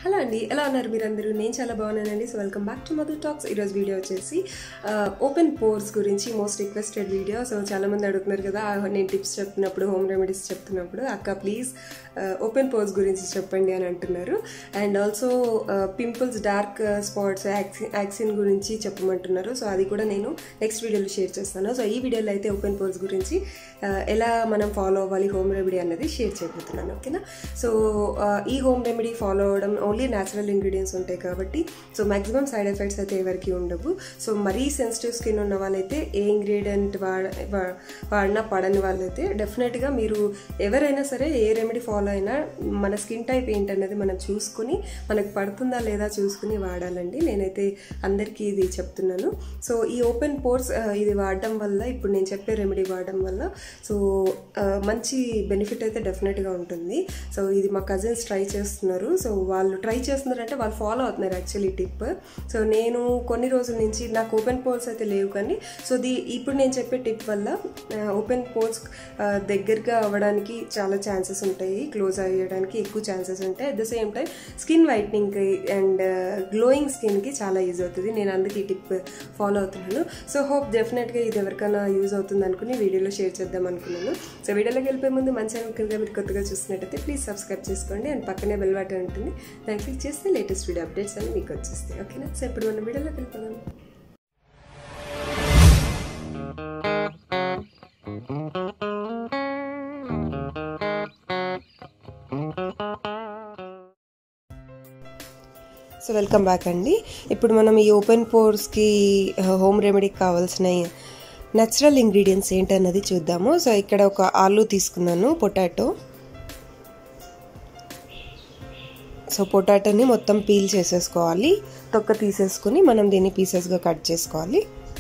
hello అండి ఎలా ఉన్నారు మీరందరూ నేను చాలా బాగున్నానండి so welcome back to Madhu talks ఈరోజు వీడియో వచ్చేసి ఓపెన్ పోర్స్ గురించి మోస్ట్ రిక్వెస్టెడ్ వీడియో సో చాలామంది అడుగుతున్నారు కదా ఆ, నేను టిప్స్ చెప్తున్నప్పుడు హోమ్ రెమెడీస్ చెప్తున్నప్పుడు అక్క ప్లీజ్ ఓపెన్ పోర్స్ గురించి చెప్పండి అని అంటున్నారు and also pimples dark spots యాక్సిన్ గురించి చెప్పమంటున్నారు సో అది కూడా నేను నెక్స్ట్ వీడియోలో షేర్ చేస్తాను సో ఈ వీడియోలో అయితే ఓపెన్ పోర్స్ గురించి ఆ, ఎలా మనం ఫాలో అవ్వాలి హోమ్ రెమెడీ అన్నది షేర్ చేయబోతున్నాను ఓకేనా సో ఆ, ఈ హోమ్ రెమెడీ ఫాలో అవ్వడం ఓన్లీ న్యాచురల్ ఇంగ్రీడియంట్స్ ఉంటాయి కాబట్టి సో మాక్సిమం సైడ్ ఎఫెక్ట్స్ అయితే ఎవరికి ఉండవు సో మరీ సెన్సిటివ్ స్కిన్ ఉన్న వాళ్ళైతే ఏ ఇంగ్రీడియంట్ వాడ వా- వాడినా పడని వాళ్ళైతే డెఫినెట్గా మీరు ఎవరైనా సరే ఏ రెమెడీ ఫాలో అయినా మన స్కిన్ టైప్ ఏంటనేది మనం చూసుకుని మనకు పడుతుందా లేదా చూసుకుని వాడాలండి నేనైతే అందరికీ ఇది చెప్తున్నాను సో ఈ ఓపెన్ పోర్స్ ఇది వాడడం వల్ల ఇప్పుడు నేను చెప్పే రెమెడీ వాడడం వల్ల సో ఆ, మంచి బెనిఫిట్ అయితే డెఫినెట్గా ఉంటుంది సో ఇది మా కజిన్స్ ట్రై చేస్తున్నారు సో వాళ్ళు ట్రై చేస్తున్నారంటే వాళ్ళు ఫాలో అవుతున్నారు యాక్చువల్లీ టిప్ సో నేను కొన్ని రోజుల నుంచి నాకు ఓపెన్ పోర్స్ అయితే లేవు కానీ సో ది ఇప్పుడు నేను చెప్పే టిప్ వల్ల ఓపెన్ పోర్స్ దగ్గరగా అవ్వడానికి చాలా ఛాన్సెస్ ఉంటాయి క్లోజ్ అయ్యడానికి ఎక్కువ ఛాన్సెస్ ఉంటాయి at the same time skin వైట్నింగ్కి అండ్ గ్లోయింగ్ స్కిన్కి చాలా యూజ్ అవుతుంది నేను అందుకే ఈ టిప్ ఫాలో అవుతున్నాను సో హోప్ డెఫినెట్గా ఇది ఎవరికైనా యూజ్ అవుతుంది అనుకుని వీడియోలో షేర్ చేద్దాం అనుకున్నాను సో వీడియోలోకి వెళ్ళిపోయే ముందు మంచి ఛానల్ కింద మీరు కొత్తగా చూసినట్టయితే ప్లీజ్ సబ్స్క్రైబ్ చేసుకోండి అండ్ పక్కనే బెల్ బటన్ ఉంటుంది దాన్ని క్లిక్ చేస్తే లేటెస్ట్ వీడియో అప్డేట్స్ అన్ని మీకు వచ్చేస్తాయి ఓకేనా సో ఇప్పుడు మన వీడియోలోకి వెళ్ళిపోదాం సో వెల్కమ్ బ్యాక్ అండి ఇప్పుడు మనం ఈ ఓపెన్ పోర్స్కి హోమ్ రెమెడీకి కావాల్సిన నచురల్ ఇంగ్రీడియంట్స్ ఏంటన్నది చూద్దాము సో ఇక్కడ ఒక ఆలు తీసుకున్నాను పొటాటో సో పొటాటోని మొత్తం పీల్ చేసేసుకోవాలి తొక్క తీసేసుకుని మనం దీన్ని పీసెస్గా కట్ చేసుకోవాలి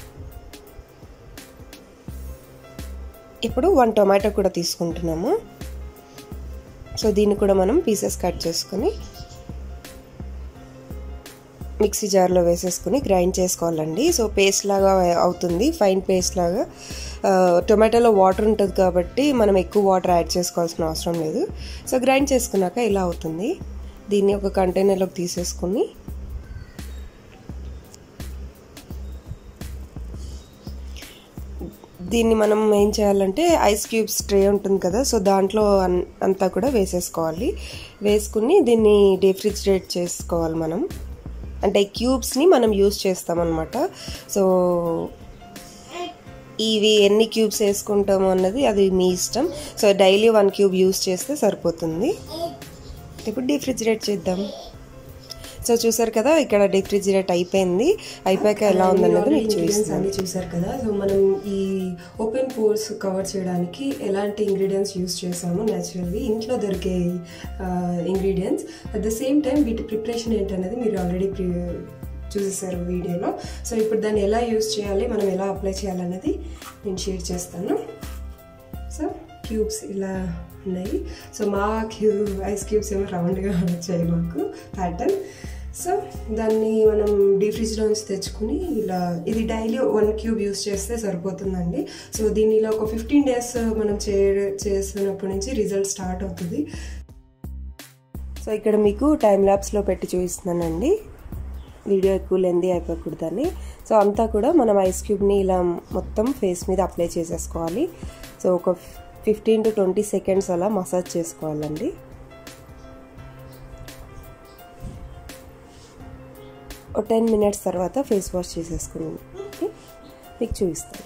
ఇప్పుడు వన్ టొమాటో కూడా తీసుకుంటున్నాము సో దీన్ని కూడా మనం పీసెస్ కట్ చేసుకుని మిక్సీ జార్లో వేసేసుకుని గ్రైండ్ చేసుకోవాలండి సో పేస్ట్ లాగా అవుతుంది ఫైన్ పేస్ట్ లాగా ఆ, టొమాటోలో వాటర్ ఉంటుంది కాబట్టి మనం ఎక్కువ వాటర్ యాడ్ చేసుకోవాల్సిన అవసరం లేదు సో గ్రైండ్ చేసుకున్నాక ఇలా అవుతుంది దీన్ని ఒక కంటైనర్లోకి తీసేసుకుని దీన్ని మనం ఏం చేయాలంటే ఐస్ క్యూబ్స్ ట్రే ఉంటుంది కదా సో దాంట్లో అన్- అంతా కూడా వేసేసుకోవాలి వేసుకుని దీన్ని డీఫ్రిజిరేట్ చేసుకోవాలి మనం అంటే ఈ క్యూబ్స్ని మనం యూజ్ చేస్తామన్నమాట సో ఇవి ఎన్ని క్యూబ్స్ వేసుకుంటాము అన్నది అది మీ ఇష్టం so daily one cube use చేస్తే సరిపోతుంది ఇప్పుడు డీఫ్రిజిరేట్ చేద్దాం సో చూసారు కదా ఇక్కడ డీఫ్రిజిరేట్ అయిపోయింది అయిపోయాక ఎలా ఉందన్నది మీకు చూపిస్తాను అన్ని చూసారు కదా సో మనం ఈ ఓపెన్ పోర్స్ కవర్ చేయడానికి ఎలాంటి ఇంగ్రీడియంట్స్ యూస్ చేసాము న్యాచురల్లీ ఇంట్లో దొరికే ingredients at the same time వీటి ప్రిపరేషన్ ఏంటనేది మీరు ఆల్రెడీ చూసేసారు వీడియోలో సో ఇప్పుడు దాన్ని ఎలా యూస్ చేయాలి మనం ఎలా అప్లై చేయాలనేది నేను షేర్ చేస్తాను సో క్యూబ్స్ ఇలా ఉన్నాయి సో మా క్యూబ్ ఐస్ క్యూబ్స్ ఏమో రౌండ్గా వచ్చాయి మాకు ప్యాటర్న్ సో దాన్ని మనం డీప్ ఫ్రిడ్జ్లో నుంచి తెచ్చుకుని ఇలా ఇది డైలీ వన్ క్యూబ్ యూస్ చేస్తే సరిపోతుందండి సో దీన్ని ఇలా ఒక ఫిఫ్టీన్ డేస్ మనం చే చేసినప్పటి నుంచి రిజల్ట్ స్టార్ట్ అవుతుంది సో ఇక్కడ మీకు టైం ల్యాబ్స్లో పెట్టి చూపిస్తున్నానండి వీడియో ఎక్కువ లెందీ అయిపోకూడదని సో అంతా కూడా మనం ఐస్ క్యూబ్ని ఇలా మొత్తం ఫేస్ మీద అప్లై చేసేసుకోవాలి సో ఒక ఫిఫ్టీన్ టు ట్వంటీ సెకండ్స్ అలా మసాజ్ చేసుకోవాలండి ఒక టెన్ మినిట్స్ తర్వాత ఫేస్ వాష్ చేసేసుకుని మీకు చూపిస్తాను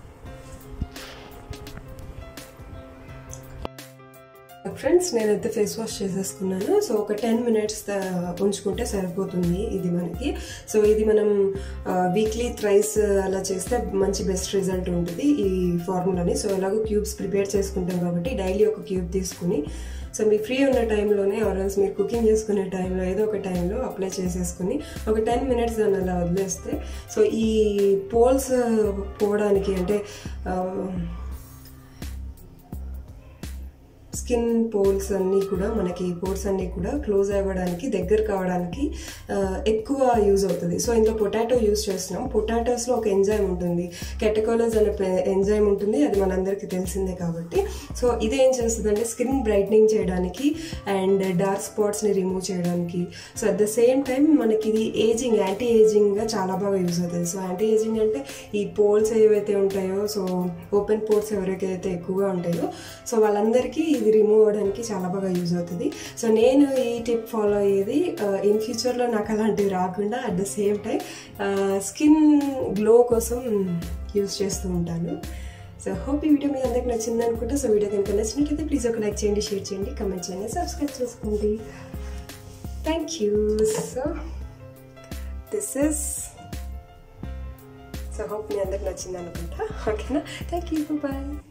ఫ్రెండ్స్ నేనైతే ఫేస్ వాష్ చేసేసుకున్నాను సో ఒక టెన్ మినిట్స్ ఉంచుకుంటే సరిపోతుంది ఇది మనకి సో ఇది మనం వీక్లీ థ్రైస్ అలా చేస్తే మంచి బెస్ట్ రిజల్ట్ ఉంటుంది ఈ ఫార్ములాని సో ఎలాగో క్యూబ్స్ ప్రిపేర్ చేసుకుంటాం కాబట్టి డైలీ ఒక క్యూబ్ తీసుకుని సో మీకు ఫ్రీ ఉన్న టైంలోనే ఆర్ఎల్స్ మీరు కుకింగ్ చేసుకునే టైంలో ఏదో ఒక టైంలో అప్లై చేసేసుకుని ఒక టెన్ మినిట్స్ దాన్ని అలా వదిలేస్తే సో ఈ పోల్స్ పోవడానికి అంటే స్కిన్ పోల్స్ అన్నీ కూడా మనకి పోర్స్ అన్నీ కూడా క్లోజ్ అవ్వడానికి దగ్గర కావడానికి ఆ, ఎక్కువ యూజ్ అవుతుంది సో ఇందులో పొటాటో యూజ్ చేస్తున్నాం పొటాటోస్లో ఒక ఎంజైమ్ ఉంటుంది కెటకోలస్ అనే ఎంజైమ్ ఉంటుంది అది మనందరికీ తెలిసిందే కాబట్టి సో ఇది ఏం చేస్తుంది అంటే స్కిన్ బ్రైట్నింగ్ చేయడానికి అండ్ డార్క్ స్పాట్స్ని రిమూవ్ చేయడానికి so at the same time మనకి ఇది ఏజింగ్ యాంటీ ఏజింగ్గా చాలా బాగా యూజ్ అవుతుంది సో యాంటీ ఏజింగ్ అంటే ఈ పోల్స్ ఏవైతే ఉంటాయో సో ఓపెన్ పోర్స్ ఎవరికైతే ఎక్కువగా ఉంటాయో సో వాళ్ళందరికీ ఇది రిమూవ్ అవ్వడానికి చాలా బాగా యూజ్ అవుతుంది సో నేను ఈ టిప్ ఫాలో అయ్యేది ఇన్ ఫ్యూచర్లో నాకు అలాంటివి రాకుండా at the same time skin glow కోసం యూజ్ చేస్తూ ఉంటాను సో హోప్ ఈ వీడియో మీ అందరికి నచ్చింది అనుకుంటా సో వీడియో కనుక నచ్చినట్లయితే ప్లీజ్ ఒక లైక్ చేయండి షేర్ చేయండి కమెంట్ చేయండి సబ్స్క్రైబ్ చేసుకోండి thank you so this is so hope మీ అందరికి నచ్చింది అనుకుంటా ఓకేనా థ్యాంక్ యూ బాయ్